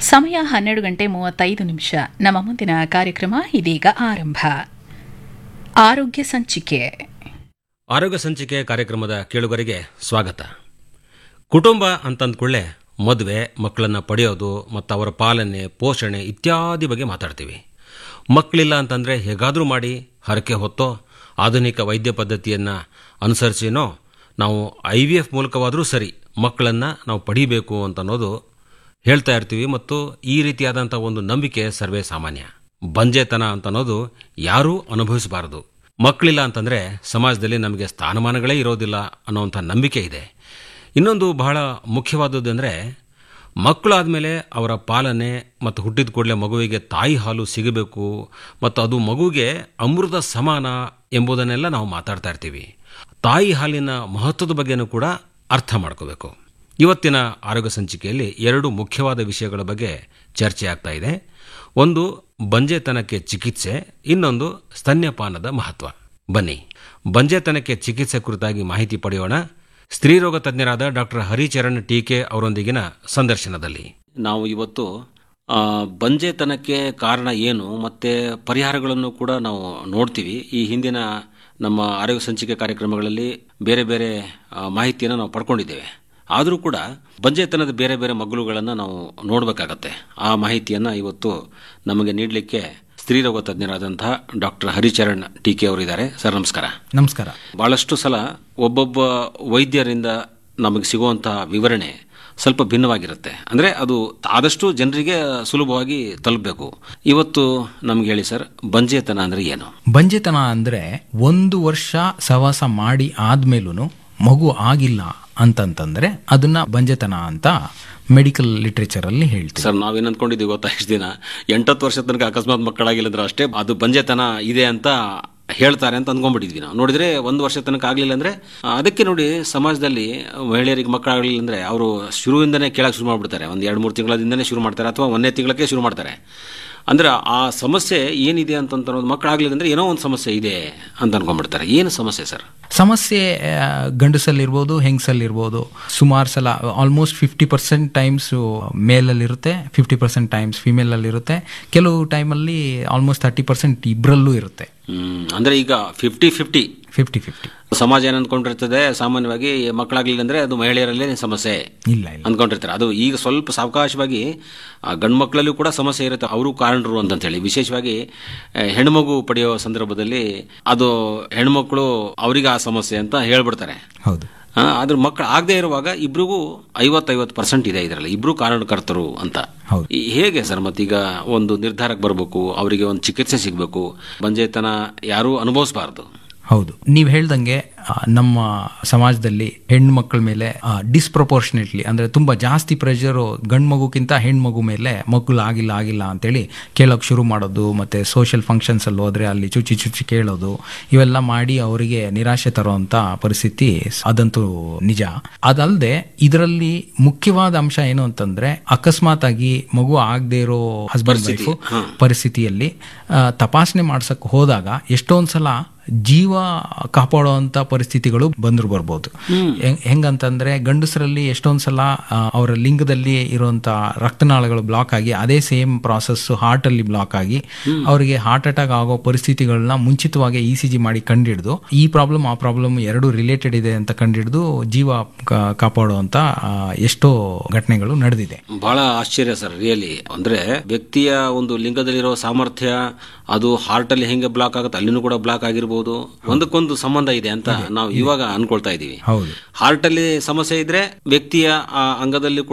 ಸಮಯ ಹನ್ನೆರಡು ಗಂಟೆ ಮೂವತ್ತೈದು ನಿಮಿಷ ನಮ್ಮ ಮುಂದಿನ ಕಾರ್ಯಕ್ರಮ ಇದೀಗ ಆರಂಭ ಆರೋಗ್ಯ ಸಂಚಿಕೆ ಆರೋಗ್ಯ ಸಂಚಿಕೆ ಕಾರ್ಯಕ್ರಮದ ಕೇಳುಗರಿಗೆ ಸ್ವಾಗತ ಕುಟುಂಬ ಅಂತಂದ್ಕೊಳ್ಳೆ ಮದುವೆ ಮಕ್ಕಳನ್ನು ಪಡೆಯೋದು ಮತ್ತು ಅವರ ಪಾಲನೆ ಪೋಷಣೆ ಇತ್ಯಾದಿ ಬಗ್ಗೆ ಮಾತಾಡ್ತೀವಿ ಮಕ್ಕಳಿಲ್ಲ ಅಂತಂದರೆ ಹೇಗಾದರೂ ಮಾಡಿ ಹರಕೆ ಹೊತ್ತೋ ಆಧುನಿಕ ವೈದ್ಯ ಪದ್ಧತಿಯನ್ನು ಅನುಸರಿಸಿನೋ ನಾವು ಐ ವಿ ಎಫ್ ಮೂಲಕವಾದರೂ ಸರಿ ಮಕ್ಕಳನ್ನು ನಾವು ಪಡಿಬೇಕು ಅಂತ ಅನ್ನೋದು ಹೇಳ್ತಾ ಇರ್ತೀವಿ ಮತ್ತು ಈ ರೀತಿಯಾದಂಥ ಒಂದು ನಂಬಿಕೆ ಸರ್ವೇ ಸಾಮಾನ್ಯ ಬಂಜೆತನ ಅಂತ ಅನ್ನೋದು ಯಾರೂ ಅನುಭವಿಸಬಾರದು ಮಕ್ಕಳಿಲ್ಲ ಅಂತಂದರೆ ಸಮಾಜದಲ್ಲಿ ನಮಗೆ ಸ್ಥಾನಮಾನಗಳೇ ಇರೋದಿಲ್ಲ ಅನ್ನೋವಂಥ ನಂಬಿಕೆ ಇದೆ ಇನ್ನೊಂದು ಬಹಳ ಮುಖ್ಯವಾದದ್ದು ಅಂದರೆ ಮಕ್ಕಳಾದಮೇಲೆ ಅವರ ಪಾಲನೆ ಮತ್ತು ಹುಟ್ಟಿದ ಕೂಡಲೇ ಮಗುವಿಗೆ ತಾಯಿ ಹಾಲು ಸಿಗಬೇಕು ಮತ್ತು ಅದು ಮಗುವಿಗೆ ಅಮೃತ ಸಮಾನ ಎಂಬುದನ್ನೆಲ್ಲ ನಾವು ಮಾತಾಡ್ತಾ ಇರ್ತೀವಿ ತಾಯಿ ಹಾಲಿನ ಮಹತ್ವದ ಬಗ್ಗೆನೂ ಕೂಡ ಅರ್ಥ ಮಾಡ್ಕೋಬೇಕು ಇವತ್ತಿನ ಆರೋಗ್ಯ ಸಂಚಿಕೆಯಲ್ಲಿ ಎರಡು ಮುಖ್ಯವಾದ ವಿಷಯಗಳ ಬಗ್ಗೆ ಚರ್ಚೆ ಆಗ್ತಾ ಇದೆ ಒಂದು ಬಂಜೆತನಕ್ಕೆ ಚಿಕಿತ್ಸೆ ಇನ್ನೊಂದು ಸ್ತನ್ಯಪಾನದ ಮಹತ್ವ ಬನ್ನಿ ಬಂಜೆತನಕ್ಕೆ ಚಿಕಿತ್ಸೆ ಕುರಿತಾಗಿ ಮಾಹಿತಿ ಪಡೆಯೋಣ ಸ್ತ್ರೀರೋಗ ತಜ್ಞರಾದ ಡಾಕ್ಟರ್ ಹರಿಚರಣ್ ಟೀಕೆ ಅವರೊಂದಿಗಿನ ಸಂದರ್ಶನದಲ್ಲಿ ನಾವು ಇವತ್ತು ಆ, ಬಂಜೆತನಕ್ಕೆ ಕಾರಣ ಏನು ಮತ್ತೆ ಪರಿಹಾರಗಳನ್ನು ಕೂಡ ನಾವು ನೋಡ್ತೀವಿ ಈ ಹಿಂದಿನ ನಮ್ಮ ಆರೋಗ್ಯ ಸಂಚಿಕೆ ಕಾರ್ಯಕ್ರಮಗಳಲ್ಲಿ ಬೇರೆ ಬೇರೆ ಆ, ಮಾಹಿತಿಯನ್ನು ನಾವು ಪಡ್ಕೊಂಡಿದ್ದೇವೆ ಆದರೂ ಕೂಡ ಬಂಜೆತನದ ಬೇರೆ ಬೇರೆ ಮಗ್ಗುಲುಗಳನ್ನು ನಾವು ನೋಡಬೇಕಾಗತ್ತೆ ಆ ಮಾಹಿತಿಯನ್ನು ಇವತ್ತು ನಮಗೆ ನೀಡಲಿಕ್ಕೆ ಸ್ತ್ರೀರೋಗ ತಜ್ಞರಾದಂತಹ ಡಾಕ್ಟರ್ ಹರಿಚರಣ್ ಟೀಕೆ ಅವರಿದ್ದಾರೆ ಸರ್ ನಮಸ್ಕಾರ ನಮಸ್ಕಾರ ಬಹಳಷ್ಟು ಸಲ ಒಬ್ಬೊಬ್ಬ ವೈದ್ಯರಿಂದ ನಮಗೆ ಸಿಗುವಂತಹ ವಿವರಣೆ ಸ್ವಲ್ಪ ಭಿನ್ನವಾಗಿರುತ್ತೆ ಅಂದರೆ ಅದು ಆದಷ್ಟು ಜನರಿಗೆ ಸುಲಭವಾಗಿ ತಲುಪಬೇಕು ಇವತ್ತು ನಮ್ಗೆ ಹೇಳಿ ಸರ್ ಬಂಜೇತನ ಅಂದರೆ ಏನು ಬಂಜೆತನ ಅಂದ್ರೆ ಒಂದು ವರ್ಷ ಸವಾಸ ಮಾಡಿ ಆದ್ಮೇಲೂ ಮಗು ಆಗಿಲ್ಲ ಅಂತಂತಂದ್ರೆ ಅದನ್ನ ಬಂಜೆತನ ಅಂತ ಮೆಡಿಕಲ್ ಲಿಟ್ರೇಚರ್ ಅಲ್ಲಿ ಹೇಳ್ತೀವಿ ಸರ್ ನಾವೇನು ಅಂದ್ಕೊಂಡಿದ್ದೀವಿ ಗೊತ್ತಾ ಇಷ್ಟು ದಿನ ಎಂಟತ್ತು ವರ್ಷದ ತನಕ ಅಕಸ್ಮಾತ್ ಮಕ್ಕಳಾಗಿಲ್ಲ ಅಂದ್ರೆ ಅಷ್ಟೇ ಅದು ಬಂಜೆತನ ಇದೆ ಅಂತ ಹೇಳ್ತಾರೆ ಅಂತ ಅಂದ್ಕೊಂಡ್ಬಿಟ್ಟಿದ್ವಿ ನಾವು ನೋಡಿದ್ರೆ ಒಂದು ವರ್ಷ ತನಕ ಆಗಲಿಲ್ಲ ಅಂದ್ರೆ ಆ, ಅದಕ್ಕೆ ನೋಡಿ ಸಮಾಜದಲ್ಲಿ ಮಹಿಳೆಯರಿಗೆ ಮಕ್ಕಳಾಗಲಿಲ್ಲ ಅಂದ್ರೆ ಅವರು ಶುರುವಿಂದನೇ ಕೇಳಕ್ಕೆ ಶುರು ಮಾಡ್ಬಿಡ್ತಾರೆ ಒಂದು ಎರಡು ಮೂರು ತಿಂಗಳಿಂದನೇ ಶುರು ಮಾಡ್ತಾರೆ ಅಥವಾ ಒಂದನೇ ತಿಂಗಳಕ್ಕೆ ಶುರು ಮಾಡ್ತಾರೆ ಅಂದ್ರೆ ಆ ಸಮಸ್ಯೆ ಏನಿದೆ ಅಂತ ಅನ್ನೋದು ಮಕ್ಕಳಾಗಲಿಲ್ಲ ಅಂದ್ರೆ ಏನೋ ಒಂದು ಸಮಸ್ಯೆ ಇದೆ ಅಂತ ಅನ್ಕೊಂಡ್ಬಿಡ್ತಾರೆ ಏನು ಸಮಸ್ಯೆ ಸರ್ ಸಮಸ್ಯೆ ಆ, ಗಂಡಸಲ್ಲಿರ್ಬೋದು ಹೆಂಗಸಲ್ಲಿರ್ಬೋದು ಸುಮಾರು ಸಲ ಆಲ್ಮೋಸ್ಟ್ ಫಿಫ್ಟಿ ಪರ್ಸೆಂಟ್ ಟೈಮ್ಸ್ ಮೇಲಲ್ಲಿರುತ್ತೆ ಫಿಫ್ಟಿ ಪರ್ಸೆಂಟ್ ಟೈಮ್ಸ್ ಫಿಮೇಲಲ್ಲಿರುತ್ತೆ ಕೆಲವು ಟೈಮಲ್ಲಿ ಆಲ್ಮೋಸ್ಟ್ ತರ್ಟಿ ಪರ್ಸೆಂಟ್ ಇಬ್ಬರಲ್ಲೂ ಇರುತ್ತೆ ಹ್ಮ್ ಅಂದ್ರೆ ಈಗ ಫಿಫ್ಟಿ ಫಿಫ್ಟಿ ಫಿಫ್ಟಿ ಫಿಫ್ಟಿ ಸಮಾಜ ಏನ್ ಅನ್ಕೊಂಡಿರ್ತದೆ ಸಾಮಾನ್ಯವಾಗಿ ಮಕ್ಕಳಾಗ್ಲಿಲ್ಲ ಅಂದ್ರೆ ಅದು ಮಹಿಳೆಯರಲ್ಲೇ ಸಮಸ್ಯೆ ಇಲ್ಲ ಇಲ್ಲ ಅಂದ್ಕೊಂಡಿರ್ತಾರೆ ಅದು ಈಗ ಸ್ವಲ್ಪ ಸಾವಕಾಶವಾಗಿ ಆ, ಗಂಡು ಮಕ್ಕಳಲ್ಲೂ ಕೂಡ ಸಮಸ್ಯೆ ಇರುತ್ತೆ ಅವರು ಕಾರಣರು ಅಂತ ಹೇಳಿ ವಿಶೇಷವಾಗಿ ಆ, ಹೆಣ್ಮಗು ಪಡೆಯೋ ಸಂದರ್ಭದಲ್ಲಿ ಅದು ಹೆಣ್ಮಕ್ಳು ಅವರಿಗೆ ಆ ಸಮಸ್ಯೆ ಅಂತ ಹೇಳ್ಬಿಡ್ತಾರೆ ಹೌದು ಆ, ಆದ್ರೆ ಮಕ್ಕಳು ಆಗದೆ ಇರುವಾಗ ಇಬ್ರಿಗೂ ಐವತ್ತೈವತ್ತು ಪರ್ಸೆಂಟ್ ಇದೆ ಇದರಲ್ಲಿ ಇಬ್ರು ಕಾರಣಕರ್ತರು ಅಂತ ಹೌದು. ಈ- ಹೇಗೆ ಸರ್ ಮತ್ತೀಗ ಒಂದು ನಿರ್ಧಾರಕ್ಕೆ ಬರಬೇಕು ಅವರಿಗೆ ಒಂದು ಚಿಕಿತ್ಸೆ ಸಿಗಬೇಕು ಬಂಜೇತನ ಯಾರೂ ಅನುಭವಿಸಬಾರ್ದು ಹೌದು ನೀವು ಹೇಳ್ದಂಗೆ ಆ, ನಮ್ಮ ಸಮಾಜದಲ್ಲಿ ಹೆಣ್ಣು ಮಕ್ಕಳ ಮೇಲೆ ಡಿಸ್ಪ್ರಪೋರ್ಷನೇಟ್ಲಿ ಅಂದ್ರೆ ತುಂಬಾ ಜಾಸ್ತಿ ಪ್ರೆಷರು ಗಂಡು ಮಗುಕ್ಕಿಂತ ಹೆಣ್ಮಗು ಮೇಲೆ ಮಕ್ಕಳು ಆಗಿಲ್ಲ ಆಗಿಲ್ಲ ಅಂತೇಳಿ ಕೇಳೋಕೆ ಶುರು ಮಾಡೋದು ಮತ್ತೆ ಸೋಷಿಯಲ್ ಫಂಕ್ಷನ್ಸ್ ಅಲ್ಲಿ ಹೋದ್ರೆ ಅಲ್ಲಿ ಚುಚ್ಚಿ ಚುಚ್ಚಿ ಕೇಳೋದು ಇವೆಲ್ಲ ಮಾಡಿ ಅವರಿಗೆ ನಿರಾಶೆ ತರುವಂತ ಪರಿಸ್ಥಿತಿ ಅದಂತೂ ನಿಜ ಅದಲ್ಲದೆ ಇದರಲ್ಲಿ ಮುಖ್ಯವಾದ ಅಂಶ ಏನು ಅಂತಂದ್ರೆ ಅಕಸ್ಮಾತ್ ಆಗಿ ಮಗು ಆಗದೆ ಇರೋ ಹಸ್ಬೆಂಡ್ ವೈಫು ಪರಿಸ್ಥಿತಿಯಲ್ಲಿ ಆ, ತಪಾಸಣೆ ಮಾಡ್ಸಕ್ ಹೋದಾಗ ಎಷ್ಟೊಂದ್ ಸಲ ಜೀವ ಕಾಪಾಡುವಂತ ಪರಿಸ್ಥಿತಿಗಳು ಬಂದ್ರು ಬರ್ಬೋದು ಹೆಂಗ್- ಹೆಂಗಂತಂದ್ರೆ ಗಂಡಸರಲ್ಲಿ ಎಷ್ಟೊಂದ್ ಸಲ ಆ, ಅವರ ಲಿಂಗದಲ್ಲಿ ಇರುವಂತ ರಕ್ತನಾಳಗಳು ಬ್ಲಾಕ್ ಆಗಿ ಅದೇ ಸೇಮ್ ಪ್ರಾಸೆಸ್ ಹಾರ್ಟ್ ಅಲ್ಲಿ ಬ್ಲಾಕ್ ಆಗಿ ಅವರಿಗೆ ಹಾರ್ಟ್ ಅಟ್ಯಾಕ್ ಆಗೋ ಪರಿಸ್ಥಿತಿಗಳನ್ನ ಮುಂಚಿತವಾಗಿ ಇ ಸಿ ಜಿ ಮಾಡಿ ಕಂಡಿಡಿದು ಈ ಪ್ರಾಬ್ಲಮ್ ಆ ಪ್ರಾಬ್ಲಮ್ ಎರಡು ರಿಲೇಟೆಡ್ ಇದೆ ಅಂತ ಕಂಡಿಡಿದು ಜೀವ ಕಾ- ಕಾಪಾಡುವಂತ ಆ, ಎಷ್ಟೋ ಘಟನೆಗಳು ನಡೆದಿದೆ ಬಹಳ ಆಶ್ಚರ್ಯ ಸರ್ ರಿಯಲಿ ಅಂದ್ರೆ ವ್ಯಕ್ತಿಯ ಒಂದು ಲಿಂಗದಲ್ಲಿರೋ ಸಾಮರ್ಥ್ಯ ಅದು ಹಾರ್ಟ್ ಅಲ್ಲಿ ಹೆಂಗೆ ಬ್ಲಾಕ್ ಆಗುತ್ತೆ ಅಲ್ಲಿನೂ ಕೂಡ ಬ್ಲಾಕ್ ಆಗಿರ್ಬೋದು ಒಂದಕ್ಕೊಂದು ಸಂಬಂಧ ಇದೆ ಅಂತ ನಾವು ಇವಾಗ ಅನ್ಕೊಳ್ತಾ ಇದೀವಿ ಹೌದು ಹಾರ್ಟ್ ಅಲ್ಲಿ ಸಮಸ್ಯೆ ಇದ್ರೆ ವ್ಯಕ್ತಿಯ ಆ ಅಂಗದಲ್ಲಿ